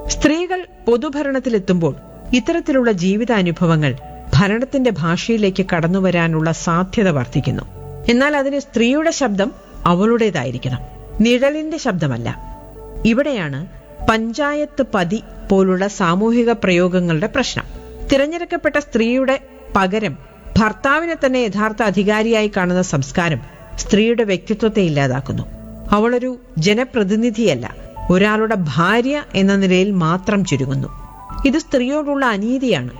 സ്ത്രീകൾ പൊതുഭരണത്തിലെത്തുമ്പോൾ ഇത്തരത്തിലുള്ള ജീവിതാനുഭവങ്ങൾ ഭരണത്തിന്റെ ഭാഷയിലേക്ക് കടന്നുവരാനുള്ള സാധ്യത വർദ്ധിക്കുന്നു എന്നാൽ അതിന് സ്ത്രീയുടെ ശബ്ദം അവളുടേതായിരിക്കണം നിഴലിന്റെ ശബ്ദമല്ല ഇവിടെയാണ് പഞ്ചായത്ത് പതി പോലുള്ള സാമൂഹിക പ്രയോഗങ്ങളുടെ പ്രശ്നം തിരഞ്ഞെടുക്കപ്പെട്ട സ്ത്രീയുടെ പകരം ഭർത്താവിനെ തന്നെ യഥാർത്ഥ അധികാരിയായി കാണുന്ന സംസ്കാരം സ്ത്രീയുടെ വ്യക്തിത്വത്തെ ഇല്ലാതാക്കുന്നു അവളൊരു ജനപ്രതിനിധിയല്ല ഒരാളുടെ ഭാര്യ എന്ന നിലയിൽ മാത്രം ചുരുങ്ങുന്നു ഇത് സ്ത്രീയോടുള്ള അനീതിയാണ്